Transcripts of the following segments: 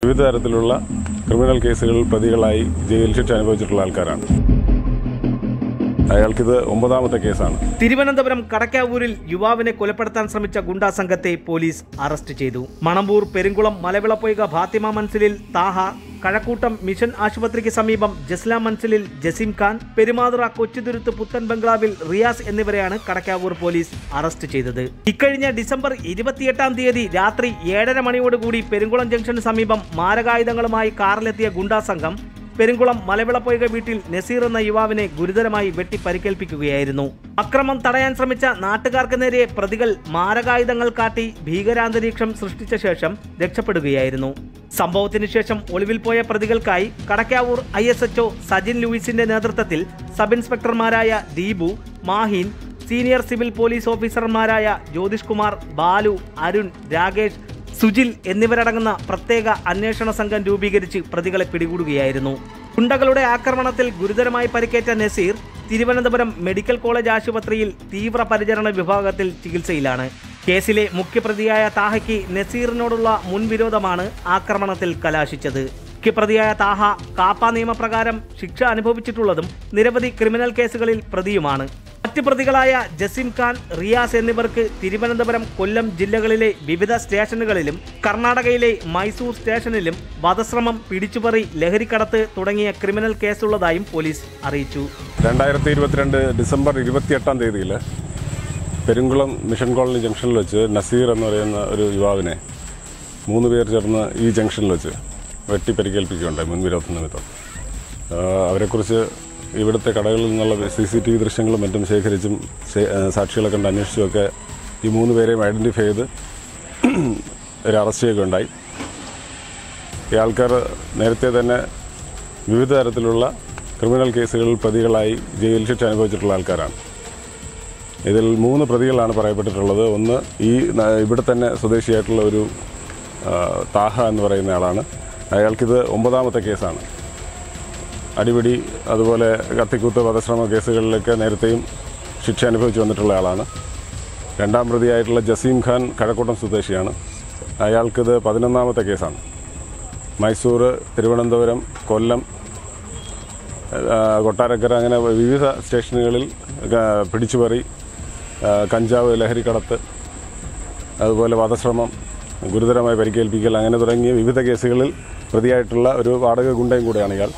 വിവിധ തരത്തിലുള്ള ക്രിമിനൽ കേസുകളിൽ പ്രതികളായി ജയിൽ ശിക്ഷ അനുഭവിച്ചിട്ടുള്ള ആൾക്കാരാണ് അയാൾക്കിത് ഒമ്പതാമത്തെ കേസാണ് തിരുവനന്തപുരം കടക്കാവൂരിൽ യുവാവിനെ കൊലപ്പെടുത്താൻ ശ്രമിച്ച ഗുണ്ടാ സംഘത്തെ പോലീസ് അറസ്റ്റ് ചെയ്തു മണമ്പൂർ പെരുങ്കുളം മലവിളപ്പൊയ്ക ഫാത്തിമ മൻസിലിൽ താഹ കഴക്കൂട്ടം മിഷൻ ആശുപത്രിക്ക് സമീപം ജസ്ലാം മൻസിലിൽ ജസീം ഖാൻ പെരുമാതുറ കൊച്ചുതുരുത്ത് പുത്തൻ ബംഗ്ലാവിൽ റിയാസ് എന്നിവരെയാണ് കടക്കാവൂർ പോലീസ് അറസ്റ്റ് ചെയ്തത് ഇക്കഴിഞ്ഞ ഡിസംബർ ഇരുപത്തിയെട്ടാം തീയതി രാത്രി ഏഴര മണിയോടുകൂടി പെരുങ്കുളം ജംഗ്ഷന് സമീപം മാരകായുധങ്ങളുമായി കാറിലെത്തിയ ഗുണ്ടാ സംഘം പെരുങ്കുളം മലവിളപ്പൊയ്ക വീട്ടിൽ നസീർ എന്ന യുവാവിനെ ഗുരുതരമായി വെട്ടി പരിക്കേൽപ്പിക്കുകയായിരുന്നു അക്രമം തടയാൻ ശ്രമിച്ച നാട്ടുകാർക്ക് നേരെ പ്രതികൾ മാരകായുധങ്ങൾ കാട്ടി ഭീകരാന്തരീക്ഷം സൃഷ്ടിച്ച ശേഷം രക്ഷപ്പെടുകയായിരുന്നു സംഭവത്തിന് ശേഷം ഒളിവിൽ പോയ പ്രതികൾക്കായി Kadakkavoor I S H O Sajin ലൂയിസിന്റെ നേതൃത്വത്തിൽ സബ് ഇൻസ്പെക്ടർമാരായ Deepu Mahin senior civil police ഓഫീസർമാരായ ജ്യോതിഷ് കുമാർ ബാലു അരുൺ രാകേഷ് സുജിൽ എന്നിവരടങ്ങുന്ന പ്രത്യേക അന്വേഷണ സംഘം രൂപീകരിച്ച് പ്രതികളെ പിടികൂടുകയായിരുന്നു ഗുണ്ടകളുടെ ആക്രമണത്തിൽ ഗുരുതരമായി പരിക്കേറ്റ നസീർ തിരുവനന്തപുരം മെഡിക്കൽ കോളേജ് ആശുപത്രിയിൽ തീവ്രപരിചരണ വിഭാഗത്തിൽ ചികിത്സയിലാണ് കേസിലെ മുഖ്യപ്രതിയായ താഹയ്ക്ക് നസീറിനോടുള്ള മുൻവിരോധമാണ് ആക്രമണത്തിൽ കലാശിച്ചത് മുഖ്യപ്രതിയായ താഹ കാപ്പ നിയമപ്രകാരം ശിക്ഷ അനുഭവിച്ചിട്ടുള്ളതും നിരവധി ക്രിമിനൽ കേസുകളിൽ പ്രതിയുമാണ് മറ്റ് പ്രതികളായ ജസീം ഖാൻ റിയാസ് എന്നിവർക്ക് തിരുവനന്തപുരം കൊല്ലം ജില്ലകളിലെ വിവിധ സ്റ്റേഷനുകളിലും കർണാടകയിലെ മൈസൂർ സ്റ്റേഷനിലും വധശ്രമം പിടിച്ചുപറി ലഹരിക്കടത്ത് തുടങ്ങിയ ക്രിമിനൽ കേസുള്ളതായും പോലീസ് അറിയിച്ചു രണ്ടായിരത്തി ഇരുപത്തിരണ്ട് ഡിസംബർ ഇരുപത്തിയെട്ടാം തീയതിയിൽ പെരുങ്കുളം മിഷൻ കോളനി ജംഗ്ഷനിൽ വെച്ച് നസീർ എന്ന് പറയുന്ന ഒരു യുവാവിനെ മൂന്ന് പേർ ചേർന്ന് ഈ ജംഗ്ഷനിൽ വെച്ച് വെട്ടി പരിക്കേൽപ്പിക്കുകയുണ്ടായി മുൻവിരോധ നിമിത്തം ആ, അവരെക്കുറിച്ച് ഇവിടുത്തെ കടകളിൽ നിന്നുള്ള സി സി ടി വി ദൃശ്യങ്ങളും മറ്റും ശേഖരിച്ചും ശേ- ആ, സാക്ഷികളെ കണ്ട് അന്വേഷിച്ചുമൊക്കെ ഈ മൂന്ന് പേരെയും ഐഡൻറ്റിഫൈ ചെയ്ത് ഒരു അറസ്റ്റ് ചെയ്യുകയുണ്ടായി ഈ ആൾക്കാർ നേരത്തെ തന്നെ വിവിധ തരത്തിലുള്ള ക്രിമിനൽ കേസുകളിൽ പ്രതികളായി ജയിൽ ശിക്ഷ അനുഭവിച്ചിട്ടുള്ള ആൾക്കാരാണ് ഇതിൽ മൂന്ന് പ്രതികളാണ് പറയപ്പെട്ടിട്ടുള്ളത് ഒന്ന് ഈ ന- ഇവിടെ തന്നെ സ്വദേശിയായിട്ടുള്ള ഒരു ആ, താഹ എന്ന് പറയുന്ന ആളാണ് അയാൾക്കിത് ഒമ്പതാമത്തെ കേസാണ് അടിപിടി അതുപോലെ കത്തിക്കുത്ത് വധശ്രമ കേസുകളിലൊക്കെ നേരത്തെയും ശിക്ഷ അനുഭവിച്ചു വന്നിട്ടുള്ള ആളാണ് രണ്ടാം പ്രതിയായിട്ടുള്ള ജസീം ഖാൻ കഴക്കൂട്ടം സ്വദേശിയാണ് അയാൾക്കിത് പതിനൊന്നാമത്തെ കേസാണ് മൈസൂർ തിരുവനന്തപുരം കൊല്ലം ആ, കൊട്ടാരക്കര അങ്ങനെ വിവിധ സ്റ്റേഷനുകളിൽ ആ, പിടിച്ചുപറി ആ, കഞ്ചാവ് ലഹരിക്കടത്ത് അതുപോലെ വധശ്രമം ഗുരുതരമായി പരിക്കേൽപ്പിക്കൽ അങ്ങനെ തുടങ്ങിയ വിവിധ കേസുകളിൽ പ്രതിയായിട്ടുള്ള ഒരു വാടക ഗുണ്ടയും കൂടെയാണ് ഇയാൾ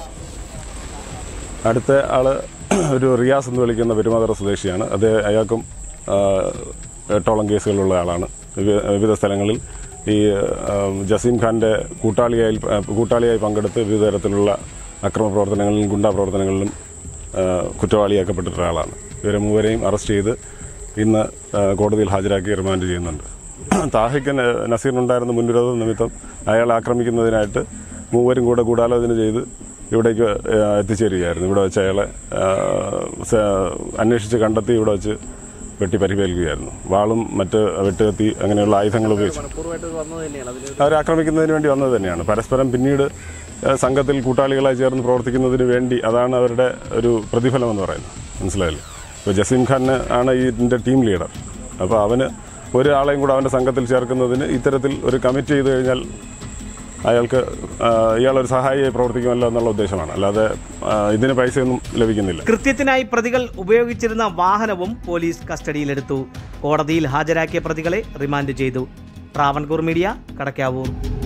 അടുത്ത ആള് ഒരു റിയാസ് എന്ന് വിളിക്കുന്ന പെരുമാതറ സ്വദേശിയാണ് അത് അയാൾക്കും ആ, എട്ടോളം കേസുകളുള്ള ആളാണ് വിവി- വിവിധ സ്ഥലങ്ങളിൽ ഈ ആ, ജസീം ഖാൻ്റെ കൂട്ടാളിയായി കൂട്ടാളിയായി പങ്കെടുത്ത് വിവിധ തരത്തിലുള്ള അക്രമ പ്രവർത്തനങ്ങളിലും ഗുണ്ടാ പ്രവർത്തനങ്ങളിലും ആ, കുറ്റവാളിയാക്കപ്പെട്ടിട്ടുള്ള ആളാണ് ഇവരെ മൂവരെയും അറസ്റ്റ് ചെയ്ത് ഇന്ന് ആ, കോടതിയിൽ ഹാജരാക്കി റിമാൻഡ് ചെയ്യുന്നുണ്ട് താഹിക്ക് ന- നസീറിനുണ്ടായിരുന്ന മുൻവിരോധ നിമിത്തം അയാളെ ആക്രമിക്കുന്നതിനായിട്ട് മൂവരും കൂടെ ഗൂഢാലോചന ചെയ്ത് ഇവിടേക്ക് ആ, എത്തിച്ചേരുകയായിരുന്നു ഇവിടെ വെച്ച് അയാളെ ആ, സ- അന്വേഷിച്ച് കണ്ടെത്തി ഇവിടെ വെച്ച് വെട്ടി പരിക്കേൽക്കുകയായിരുന്നു വാളും മറ്റ് വെട്ടുകത്തി അങ്ങനെയുള്ള ആയുധങ്ങൾ ഉപയോഗിച്ച് അവരെ ആക്രമിക്കുന്നതിന് വേണ്ടി വന്നത് തന്നെയാണ് പരസ്പരം പിന്നീട് ആ, സംഘത്തിൽ കൂട്ടാളികളായി ചേർന്ന് പ്രവർത്തിക്കുന്നതിന് വേണ്ടി അതാണ് അവരുടെ ഒരു പ്രതിഫലം എന്ന് പറയുന്നത് മനസ്സിലായല്ലോ ഇപ്പോൾ ജസീം ഖാൻ ആണ് ഇതിൻ്റെ ടീം ലീഡർ അപ്പോൾ അവന് ഒരാളെയും കൂടെ അവൻ്റെ സംഘത്തിൽ ചേർക്കുന്നതിന് ഇത്തരത്തിൽ ഒരു കമ്മിറ്റ് ചെയ്ത് കഴിഞ്ഞാൽ അയാൾക്ക് ആ, ഇയാളൊരു സഹായിയായി പ്രവർത്തിക്കുമല്ലോ എന്നുള്ള ഉദ്ദേശമാണ് അല്ലാതെ ആ, ഇതിന് പൈസയൊന്നും ലഭിക്കുന്നില്ല കൃത്യത്തിനായി പ്രതികൾ ഉപയോഗിച്ചിരുന്ന വാഹനവും പോലീസ് കസ്റ്റഡിയിലെടുത്തു കോടതിയിൽ ഹാജരാക്കിയ പ്രതികളെ റിമാൻഡ് ചെയ്തു ട്രാവൻകൂർ മീഡിയ കടക്കാവൂർ